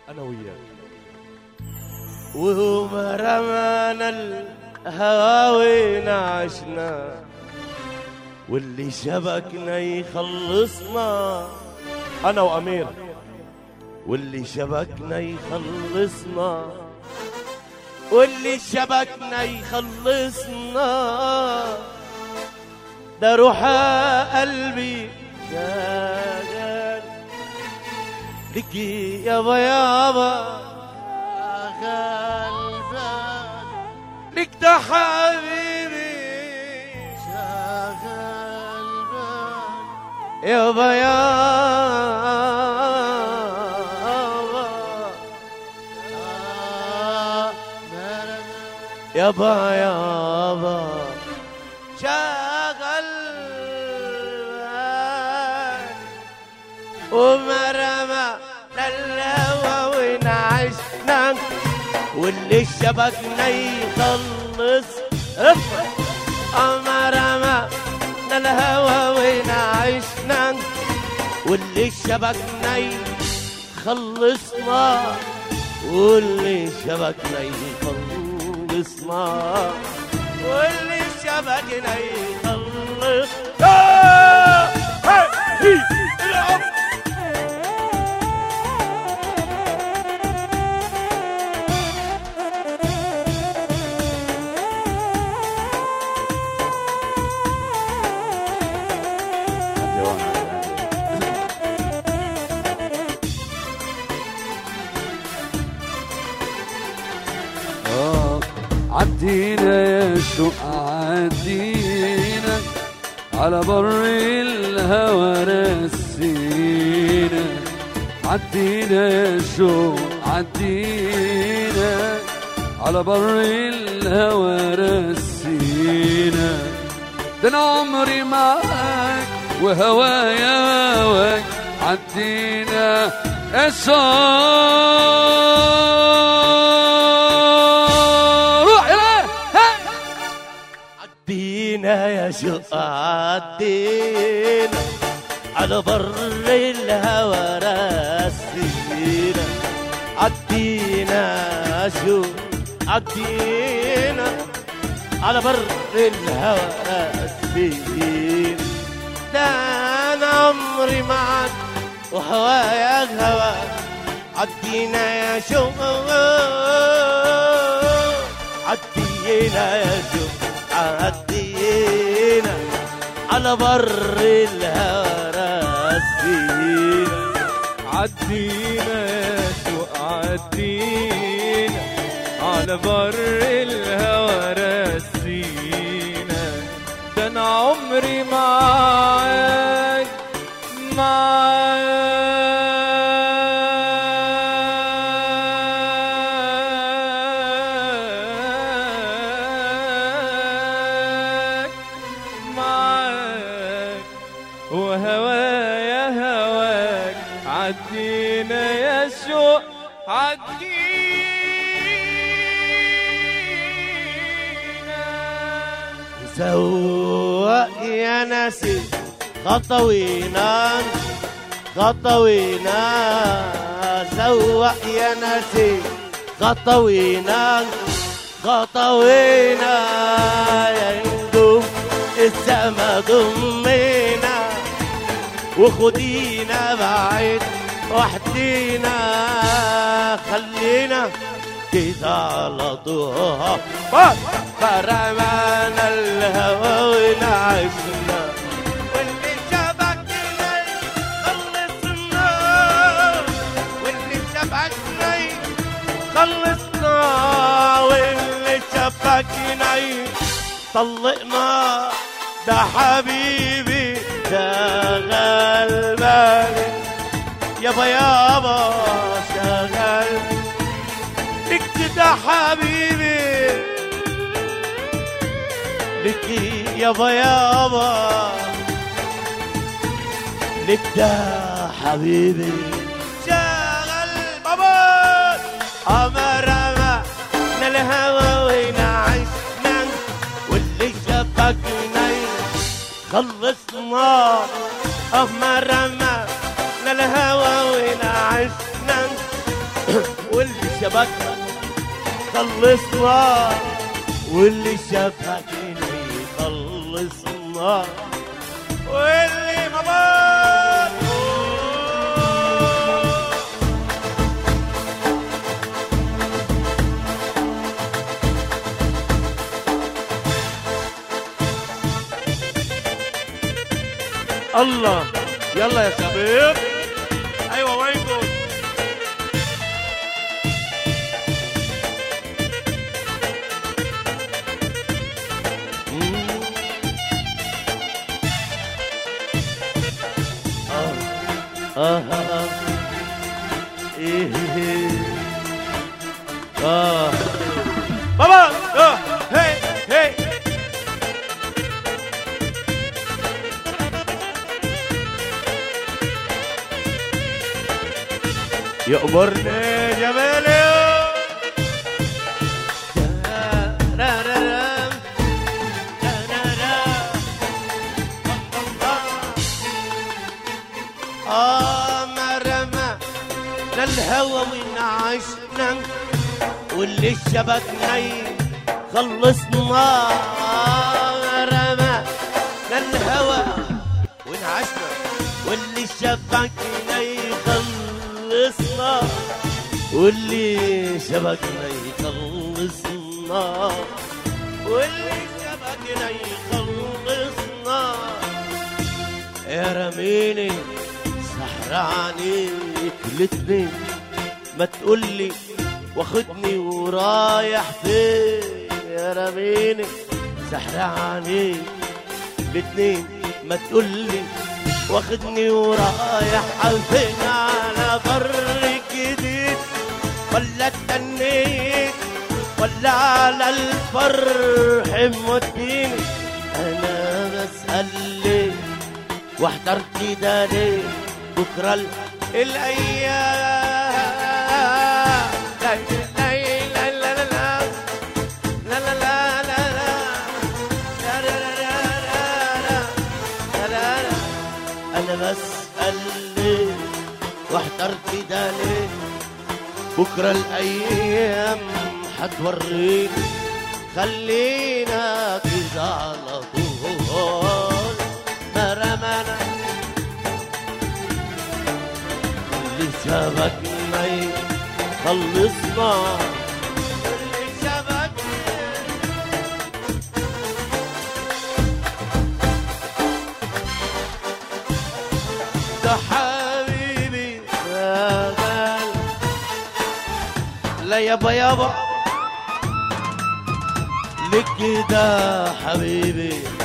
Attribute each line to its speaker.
Speaker 1: انا وياك
Speaker 2: وهو ما رمانا الهواوي عشنا واللي شبكنا يخلصنا
Speaker 1: انا وامير
Speaker 2: واللي شبكنا يخلصنا واللي شبكنا يخلصنا ده روح قلبي شغال لك يابا يابا غلبان لك ده حبيبي شغال يابا يابا يابا يابا شغل ومرمى للهوى ونعشنا واللي شبكنا يخلص مرمى للهوى ونعشنا واللي شبكنا يخلصنا واللي شبكنا يخلصنا واللي شبكنا يخلص آه! هاي! هي! العب!
Speaker 3: آه، عدينا يا شوق عدينا على بر الهوى رسينا عدينا يا شوق عدينا على بر الهوى رسينا ده انا عمري معاك وهوايا هواك عدينا الشوق روح يلا هاي
Speaker 2: عدينا يا شو عدينا على بر الهوى راسينا عدينا شو عدينا على بر الهوى راسينا ده انا عمري معك وهوايا هواك عدينا يا شو عدينا يا شو عدينا على بر الهوى راسينا
Speaker 1: عدينا يا شوق عدينا على بر الهوى رسينا ده انا عمري معاك معاك معاك وهوايا هواك عدينا يا شوق عدينا
Speaker 2: زوق يا ناسي خطوينا خطوينا زوق يا ناسي خطوينا خطوينا يا ندوم السما ضمينا وخدينا بعيد وحدينا خلينا كده على ضوها فرمانا الهوى ونعشنا واللي شبكنا خلصنا واللي شبكنا خلصنا واللي شبكنا طلقنا ده حبيبي ده غلبان يابا يابا شغال لك ده حبيبي لك يابا يابا لك ده حبيبي شغل بابا أمر أما الهوى ونعشنا واللي شبكنا خلصنا أمر أما الهوى ونعشنا شبكنا خلصنا واللي شبكنا خلصنا واللي ما بات الله يلا يا شباب ايوه وينكم آه آه آه إيه إيه آه بابا آه هي هي يأمرني جمالي را را را را را را آه مرمى للهوى ونعشنا واللي شبكنا خلصنا آه رمى للهوى ونعشنا واللي شبكنا يخلصنا واللي شبكنا يخلصنا واللي شبكنا يخلصنا يا رميني سحراني كلتني ما تقولي واخدني ورايح فين يا رميني سحراني الاتنين ما تقولي واخدني ورايح عالفين على بر جديد ولا اتنيت ولا على الفرح موديني انا بسأل ليه واحترت ده ليه بكرة ال- الأيام لا لا لا لا لا لا لا لا لا لا لا لا لا لا لا لا لا أنا بسأل ليه واحترت ده ليه بكرة الأيام هتوريني خلينا كده على طول ما رمانا اللي شبكنا خلصنا اللي شبكنا ده حبيبي يا غال لا يابا يابا لك ده حبيبي